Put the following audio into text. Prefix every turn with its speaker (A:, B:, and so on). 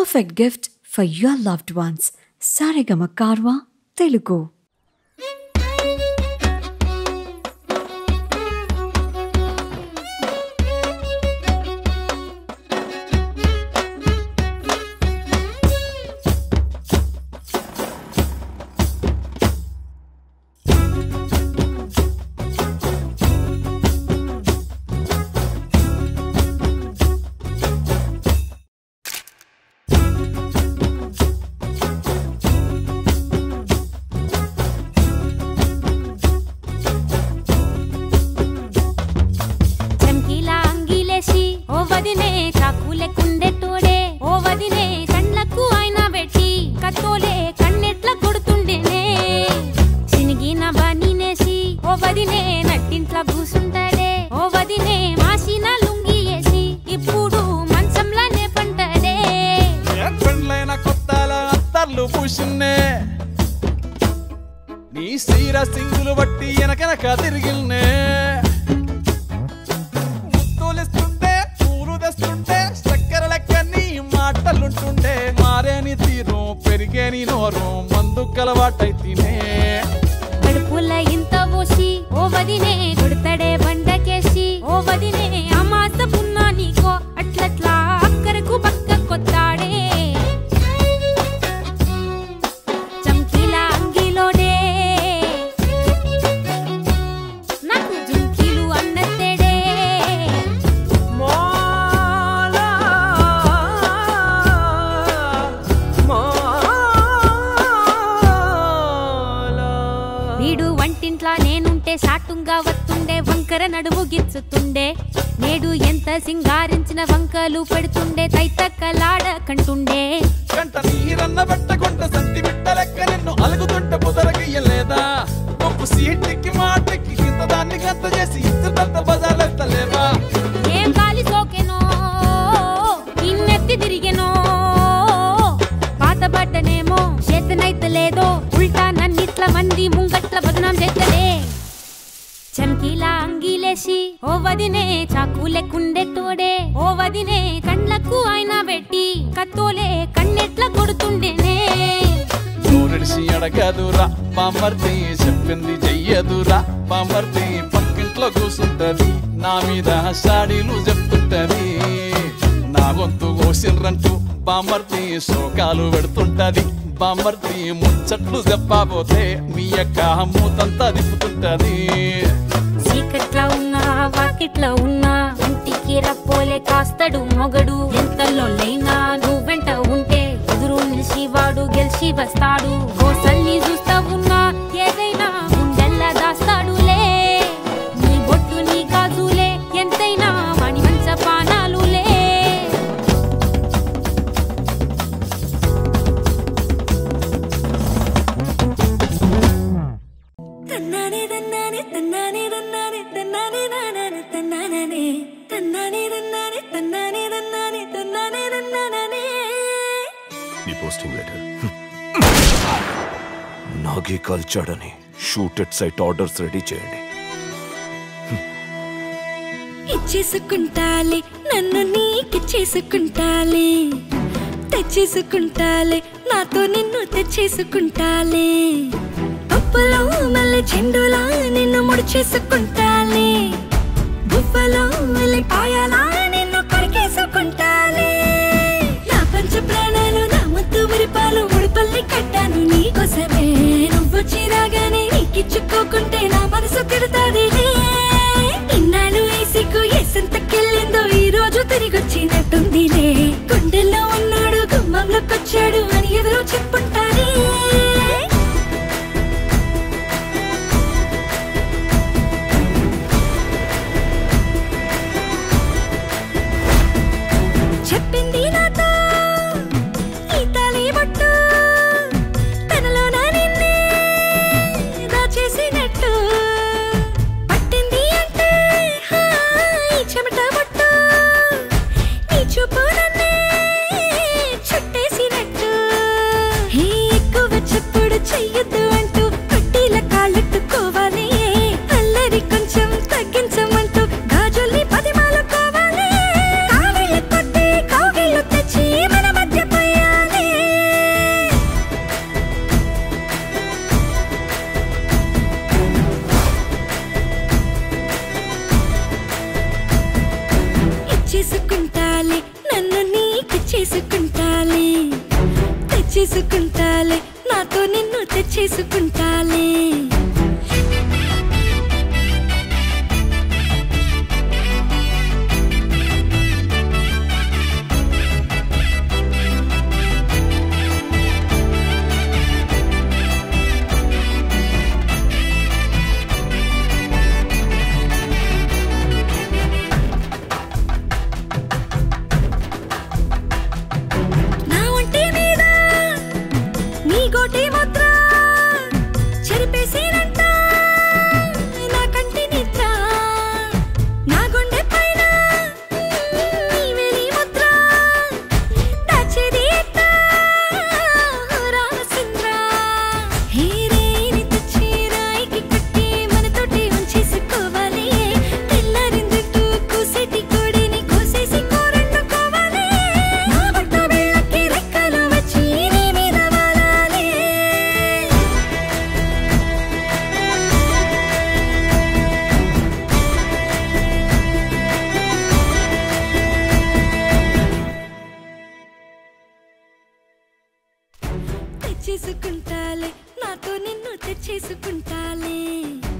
A: perfect gift for your loved ones. Saregama Karwa, Telugu.
B: చంకీలా అంగిలేసి ఓ వదినే చాకులే కుండెట్టోడే ఓ వదినే కళ్ళకు ఆయన పెట్టి కత్తోలే కన్నెట్ల కొడుతుండేనే సినిగిన బనీనేసి ఓ వదినే నట్టింట్ల కూసుంటాడే ఓ వదినే మాసిన లుంగి వేసి ఇప్పుడు మంచంలానే పంటాడే
C: ఏ పెండ్లైన కొత్తాల అత్తర్లు పూసిన్నే నీ సీర సింగులు బట్టి వెనకనక తిరిగిల్నే ముత్తులిస్తుంటే పూలు తెస్తుంటే చక్కెర లెక్క నీ మాటలుంటుండే మారేని తీరు పెరిగేని నోరు మందు కలవాటైతేనే
B: కడుపుల ఇంత పోసి ఓ వదినే కొడతాడే బండకేసి ఓ వదినే అమాస పున్నా నీకో అట్లట్లా అక్కరకు పక్క కొత్తాడే చంకీల అంగిలోడే నాకు జుంకీలు అన్నత్తేడే వీడు వంటింట్లా నేనుంటే సాటుంగా వస్తుండే వంకర నడుము గిచ్చుతుండే నేడు ఎంత సింగారించిన వంకలు పెడుతుండే తైతక్కలాడ కంటుండే
C: కంట నీరన్న పెట్టకుంట సంతి బిడ్డ లెక్క నిన్ను అలుగుతుంటే బుదరగియ్యలేదా గొప్ప సీటికి మాటకి ఇంత దాన్ని గంత చేసి ఇద్దరు బజార్లెత్తలేవా
B: ఏం గాలి సోకెనో ఇన్నెత్తి తిరిగెనో పాతబడ్డనేమో చేతనైతే లేదో ఉల్టా నన్నిట్ల మంది ముంగట్ల బదనాం చేస్తలే చమ్కీలా అంగిలేసి ఓ వదినే చాకులే కుండెట్టోడే ఓ వదినే కండ్లకు ఆయన పెట్టి కత్తోలే కన్నెట్ల కొడుతుండేనే
C: నూరిడిసి అడగదురా పామర్తి చెప్పింది చెయ్యదురా పామర్తి పక్కింట్లో కూసుంటది నా మీద సాడీలు చెప్తుంటది నా గొంతు కోసిర్రంటూ బామర్తి శోకాలు పెడుతుంటది బామర్తి ముచ్చట్లు చెప్పబోతే మీ యొక్క మూతంతా తిప్పుతుంటది
B: చీకట్లా ఉన్నా వాకిట్లా ఉన్నా ఇంటికి రప్పోలే కాస్తడు మొగడు ఎంతలో లైనా నువ్వెంట ఉంటే ఎదురు నిలిచి వాడు గెలిచి వస్తాడు కోసల్ని చూస్తా ఉన్నా ఏదైనా గుండెల్లా దాస్తాడులే నీ బొట్టు నీ గాజులే ఎంతైనా వాణి మంచ పానాలులే
D: తన్నానే తన్నానే తన్నానే తన్నానే తన్నానే నానానే తన్నాననే తన్నానే తన్నానే తన్నానే తన్నానే తన్నానే తన్నాననే
E: నీ పోస్టింగ్ లెటర్ నాగే కాల్చాడని shoot at sight orders ready చేయండి
D: ఇచ్చేసుకుంటాలే నన్ను నీకిచ్చేసుకుంటాలే తెచ్చేసుకుంటాలే నాతో నిన్ను తెచ్చేసుకుంటాలే ఉప్పులో మళ్ళీ చెండులా నిన్ను ముడిచేసుకుంటాలే గువ్వలో మళ్ళీ పాయలా నిన్ను కడిగేసుకుంటాలే నా పంచ ప్రాణాలు నా ముద్దు విరిపాలు ముడిపల్లి కట్టాను నీకోసమే నువ్వు చిరాగానే నీకిచ్చుకోకుంటే నా మనసు తిడతాది ఇన్నాళ్ళు వేసికు ఎసంతకెళ్ళిందో ఈ రోజు తిరిగొచ్చినట్టుందిలే గుండెల్లో ఉన్నాడు గుమ్మంలోకొచ్చాడు అని ఎదురు చెప్పుంటారే చెప్పింది నాతో ఈ తలి బొట్టు తనలో నా నిన్నే దాచేసినట్టు తెచ్చేసుకుంటాలే తెచ్చేసుకుంటాలే నాతో నిన్ను తెచ్చేసుకుంటాలే నా ఒంటి మీద నీ గోటి ముద్ర చెరిపేసినంట నా కంటి నిద్ర నా గుండె పైన నీ వెలి ముద్ర దాచేది ఎట్ట రామచంద్ర హే రేని తెచ్చి రాయికి కట్టి మనతోటి ఉంచేసుకోవాలి తెల్లారిందంటూ కూసేటి కోడిని కోసేసి కూరండుకోవాలి నా బట్ట బిళ్ళకి రెక్కలు వచ్చి నీ మీద వాలాలి తెచ్చేసుకుంటాలే నాతో నిన్ను తెచ్చేసుకుంటాలే